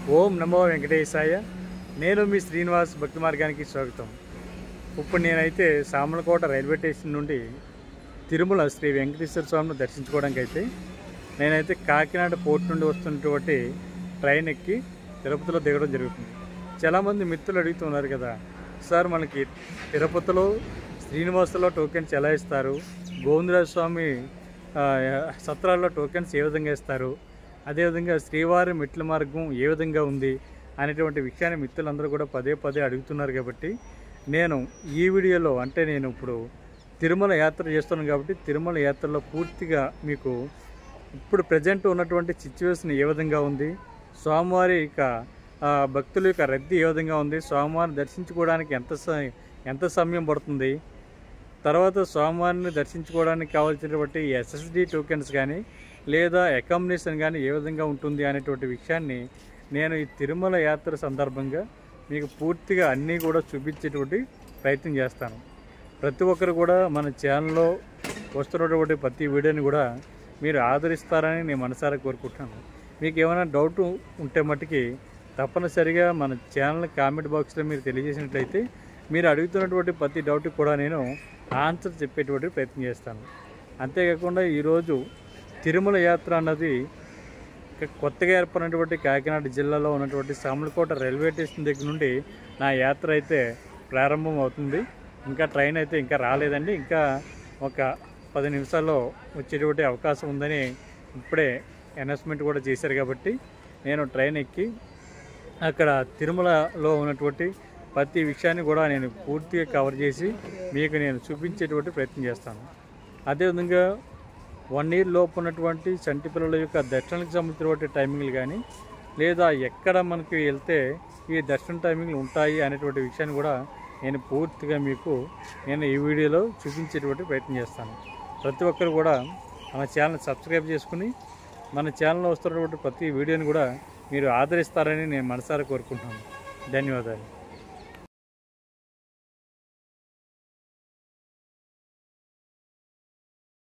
ఓం నమో వెంకటేశాయ నేను మీ శ్రీనివాస్ భక్తి మార్గానికి స్వాగతం ఇప్పుడు నేనైతే సామలకోట రైల్వే స్టేషన్ నుండి తిరుమల శ్రీ వెంకటేశ్వర స్వామిని దర్శించుకోవడానికి అయితే నేనైతే కాకినాడ పోర్ట్ నుండి వస్తున్నటువంటి ట్రైన్ ఎక్కి తిరుపతిలో దిగడం జరుగుతుంది చాలామంది మిత్రులు అడుగుతున్నారు కదా సార్ మనకి తిరుపతిలో శ్రీనివాసలో టోకెన్స్ ఎలా ఇస్తారు గోవిందరాజ స్వామి ఆ, సత్రాల్లో టోకెన్స్ ఏ విధంగా ఇస్తారు అదేవిధంగా శ్రీవారి మెట్ల మార్గం ఏ విధంగా ఉంది అనేటువంటి విషయాన్ని మిత్రులందరూ కూడా పదే పదే అడుగుతున్నారు కాబట్టి నేను ఈ వీడియోలో అంటే నేను ఇప్పుడు తిరుమల యాత్ర చేస్తున్నాను కాబట్టి తిరుమల యాత్రలో పూర్తిగా మీకు ఇప్పుడు ప్రజెంట్ ఉన్నటువంటి సిచ్యువేషన్ ఏ విధంగా ఉంది స్వామివారి యొక్క ఆ, భక్తుల యొక్క రద్దీ ఏ విధంగా ఉంది స్వామివారిని దర్శించుకోవడానికి ఎంత స- ఎంత సమయం పడుతుంది తర్వాత స్వామివారిని దర్శించుకోవడానికి కావాల్సినటువంటి ఎస్ఎస్డి టోకెన్స్ కానీ లేదా అకామిడేషన్ కానీ ఏ విధంగా ఉంటుంది అనేటువంటి విషయాన్ని నేను ఈ తిరుమల యాత్ర సందర్భంగా మీకు పూర్తిగా అన్నీ కూడా చూపించేటువంటి ప్రయత్నం చేస్తాను ప్రతి ఒక్కరు కూడా మన ఛానల్లో వస్తున్నటువంటి ప్రతి వీడియోని కూడా మీరు ఆదరిస్తారని నేను మనసారా కోరుకుంటున్నాను మీకు ఏమైనా డౌట్ ఉంటే మట్టుకి తప్పనిసరిగా మన ఛానల్ కామెంట్ బాక్స్లో మీరు తెలియజేసినట్లయితే మీరు అడుగుతున్నటువంటి ప్రతి డౌట్కి కూడా నేను ఆన్సర్ చెప్పేటువంటి ప్రయత్నం చేస్తాను అంతేకాకుండా ఈరోజు తిరుమల యాత్ర అన్నది ఇక కొత్తగా ఏర్పడినటువంటి కాకినాడ జిల్లాలో ఉన్నటువంటి సామలకోట రైల్వే స్టేషన్ దగ్గర నుండి నా యాత్ర అయితే ప్రారంభం అవుతుంది ఇంకా ట్రైన్ అయితే ఇంకా రాలేదండి ఇంకా ఒక పది నిమిషాల్లో వచ్చేటువంటి అవకాశం ఉందని ఇప్పుడే అనౌన్స్మెంట్ కూడా చేశారు కాబట్టి నేను ట్రైన్ ఎక్కి అక్కడ తిరుమలలో ఉన్నటువంటి ప్రతి విషయాన్ని కూడా నేను పూర్తిగా కవర్ చేసి మీకు నేను చూపించేటువంటి ప్రయత్నం చేస్తాను అదేవిధంగా వన్ ఇయర్ లోపు ఉన్నటువంటి చంటి పిల్లల యొక్క దర్శనానికి సంబంధించినటువంటి టైమింగ్లు కానీ లేదా ఎక్కడ మనకి వెళ్తే ఈ దర్శన టైమింగ్లు ఉంటాయి అనేటువంటి విషయాన్ని కూడా నేను పూర్తిగా మీకు నేను ఈ వీడియోలో చూపించేటువంటి ప్రయత్నం చేస్తాను ప్రతి ఒక్కరు కూడా మన ఛానల్ సబ్స్క్రైబ్ చేసుకుని మన ఛానల్లో వస్తున్నటువంటి ప్రతి వీడియోని కూడా మీరు ఆదరిస్తారని నేను మనసారా కోరుకుంటున్నాను ధన్యవాదాలు